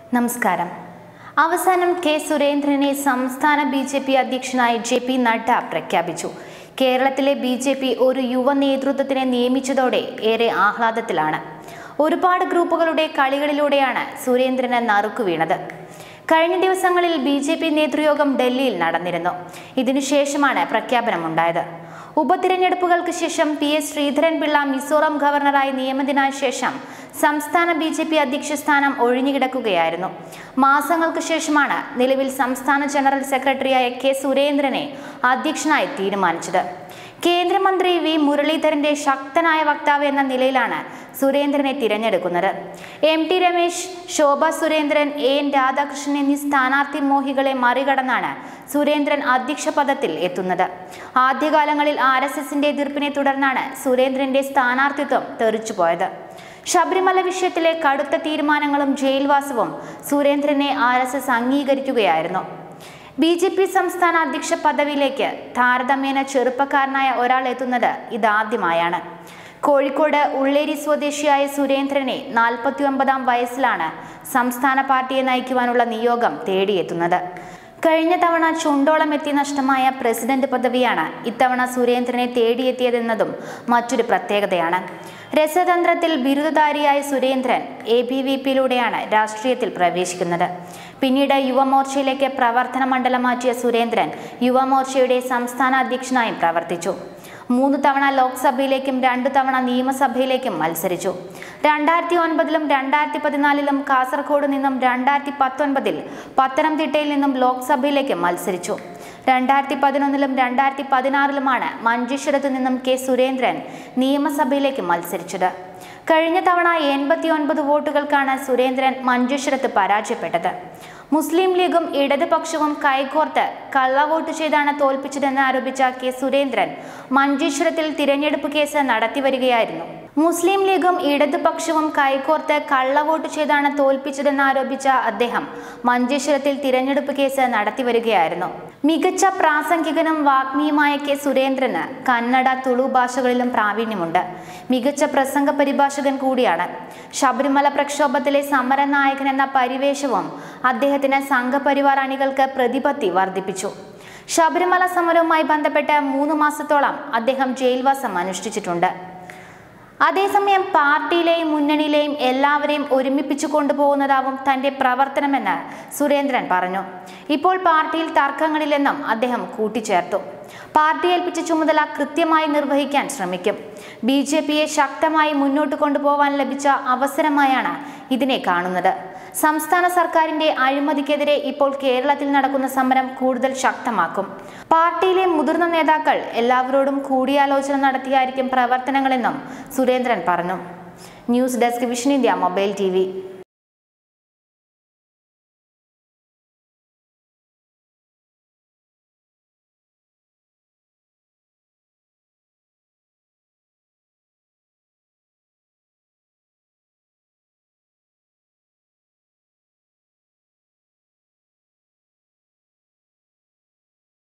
നമസ്കാരം അവസാനം കെ സുരേന്ദ്രനെ സംസ്ഥാന ബി ജെ പി അധ്യക്ഷനായി ജെ പി നഡ്ഡ പ്രഖ്യാപിച്ചു കേരളത്തിലെ ബി ജെ പി ഒരു യുവ നേതൃത്വത്തിനെ നിയമിച്ചതോടെ ഏറെ ആഹ്ലാദത്തിലാണ് ഒരുപാട് ഗ്രൂപ്പുകളുടെ കളികളിലൂടെയാണ് സുരേന്ദ്രന് നറുക്കു വീണത് കഴിഞ്ഞ ദിവസങ്ങളിൽ ബി ജെ പി നേതൃയോഗം ഡൽഹിയിൽ നടന്നിരുന്നു ഇതിനുശേഷമാണ് പ്രഖ്യാപനമുണ്ടായത് ഉപതിരഞ്ഞെടുപ്പുകൾക്ക് ശേഷം പി എസ് ശ്രീധരൻപിള്ള മിസോറാം ഗവർണറായി നിയമിതനായ ശേഷം സംസ്ഥാന ബി ജെ പി അധ്യക്ഷ സ്ഥാനം ഒഴിഞ്ഞുകിടക്കുകയായിരുന്നു മാസങ്ങൾക്ക് ശേഷമാണ് നിലവിൽ സംസ്ഥാന ജനറൽ സെക്രട്ടറിയായ കെ സുരേന്ദ്രനെ അധ്യക്ഷനായി തീരുമാനിച്ചത് കേന്ദ്രമന്ത്രി വി മുരളീധരന്റെ ശക്തനായ വക്താവ് എന്ന നിലയിലാണ് സുരേന്ദ്രനെ തിരഞ്ഞെടുക്കുന്നത് M T Ramesh Shobha Surendran A N Radhakrishnan എന്നീ സ്ഥാനാർത്ഥി മോഹികളെ മറികടന്നാണ് സുരേന്ദ്രൻ അധ്യക്ഷ പദത്തിൽ എത്തുന്നത് ആദ്യകാലങ്ങളിൽ ആർ എസ് എസിന്റെ എതിർപ്പിനെ തുടർന്നാണ് സുരേന്ദ്രന്റെ സ്ഥാനാർത്ഥിത്വം തെറിച്ചുപോയത് ശബരിമല വിഷയത്തിലെ കടുത്ത തീരുമാനങ്ങളും ജയിൽവാസവും സുരേന്ദ്രനെ ആർ എസ് എസ് അംഗീകരിക്കുകയായിരുന്നു ബി ജെ പി സംസ്ഥാന അധ്യക്ഷ പദവിയിലേക്ക് താരതമ്യേന ചെറുപ്പക്കാരനായ ഒരാൾ എത്തുന്നത് ഇതാദ്യമായാണ് കോഴിക്കോട് ഉള്ളേരി സ്വദേശിയായ സുരേന്ദ്രനെ നാൽപ്പത്തി ഒമ്പതാം വയസ്സിലാണ് സംസ്ഥാന പാർട്ടിയെ നയിക്കുവാനുള്ള നിയോഗം തേടിയെത്തുന്നത് കഴിഞ്ഞ തവണ ചുണ്ടോളം എത്തി നഷ്ടമായ പ്രസിഡന്റ് പദവിയാണ് ഇത്തവണ സുരേന്ദ്രനെ തേടിയെത്തിയതെന്നതും മറ്റൊരു പ്രത്യേകതയാണ് രസതന്ത്രത്തിൽ ബിരുദധാരിയായ സുരേന്ദ്രൻ എ ബി വി പിയിലൂടെയാണ് രാഷ്ട്രീയത്തിൽ പ്രവേശിക്കുന്നത് പിന്നീട് യുവമോർച്ചയിലേക്ക് പ്രവർത്തന മണ്ഡലം മാറ്റിയ സുരേന്ദ്രൻ യുവമോർച്ചയുടെ സംസ്ഥാന അധ്യക്ഷനായും പ്രവർത്തിച്ചു മൂന്ന് തവണ ലോക്സഭയിലേക്കും രണ്ടു തവണ നിയമസഭയിലേക്കും മത്സരിച്ചു രണ്ടായിരത്തി ഒൻപതിലും രണ്ടായിരത്തി പതിനാലിലും കാസർഗോഡ് നിന്നും രണ്ടായിരത്തി പത്തൊൻപതിൽ പത്തനംതിട്ടയിൽ നിന്നും ലോക്സഭയിലേക്ക് മത്സരിച്ചു രണ്ടായിരത്തി പതിനൊന്നിലും രണ്ടായിരത്തി പതിനാറിലുമാണ് മഞ്ചേശ്വരത്ത് നിന്നും കെ സുരേന്ദ്രൻ നിയമസഭയിലേക്ക് മത്സരിച്ചത് കഴിഞ്ഞ തവണ എൺപത്തി ഒൻപത് വോട്ടുകൾക്കാണ് സുരേന്ദ്രൻ മഞ്ചേശ്വരത്ത് പരാജയപ്പെട്ടത് മുസ്ലിം ലീഗും ഇടതുപക്ഷവും കൈകോർത്ത് കള്ളവോട്ട് ചെയ്താണ് തോൽപ്പിച്ചതെന്ന് ആരോപിച്ച കെ സുരേന്ദ്രൻ മഞ്ചേശ്വരത്തിൽ തിരഞ്ഞെടുപ്പ് കേസ് നടത്തിവരികയായിരുന്നു മുസ്ലിം ലീഗും ഇടതുപക്ഷവും കൈകോർത്ത് കള്ളവോട്ട് ചെയ്താണ് തോൽപ്പിച്ചതെന്ന് ആരോപിച്ച അദ്ദേഹം മഞ്ചേശ്വരത്തിൽ തിരഞ്ഞെടുപ്പ് കേസ് നടത്തിവരികയായിരുന്നു മികച്ച പ്രാസംഗികനും വാഗ്മിയുമായ കെ സുരേന്ദ്രന് കന്നഡ തുളു ഭാഷകളിലും പ്രാവീണ്യമുണ്ട് മികച്ച പ്രസംഗ പരിഭാഷകൻ കൂടിയാണ് ശബരിമല പ്രക്ഷോഭത്തിലെ സമരനായകൻ എന്ന പരിവേഷവും അദ്ദേഹത്തിന് സംഘപരിവാർ അണികൾക്ക് പ്രതിപത്തി വർദ്ധിപ്പിച്ചു ശബരിമല സമരവുമായി ബന്ധപ്പെട്ട് മൂന്ന് മാസത്തോളം അദ്ദേഹം ജയിൽവാസം അനുഷ്ഠിച്ചിട്ടുണ്ട് അതേസമയം പാർട്ടിയിലെയും മുന്നണിയിലെയും എല്ലാവരെയും ഒരുമിപ്പിച്ചു കൊണ്ടുപോകുന്നതാവും തന്റെ പ്രവർത്തനമെന്ന് സുരേന്ദ്രൻ പറഞ്ഞു ഇപ്പോൾ പാർട്ടിയിൽ തർക്കങ്ങളില്ലെന്നും അദ്ദേഹം കൂട്ടിച്ചേർത്തു പാർട്ടി ഏൽപ്പിച്ച ചുമതല കൃത്യമായി നിർവഹിക്കാൻ ശ്രമിക്കും ബി ജെ പിയെ ശക്തമായി മുന്നോട്ട് കൊണ്ടുപോകാൻ ലഭിച്ച അവസരമായാണ് ഇതിനെ കാണുന്നത് സംസ്ഥാന സർക്കാരിന്റെ അഴിമതിക്കെതിരെ ഇപ്പോൾ കേരളത്തിൽ നടക്കുന്ന സമരം കൂടുതൽ ശക്തമാക്കും പാർട്ടിയിലെ മുതിർന്ന നേതാക്കൾ എല്ലാവരോടും കൂടിയാലോചന നടത്തിയായിരിക്കും പ്രവർത്തനങ്ങളെന്നും സുരേന്ദ്രൻ പറഞ്ഞു news desk Vision India mobile T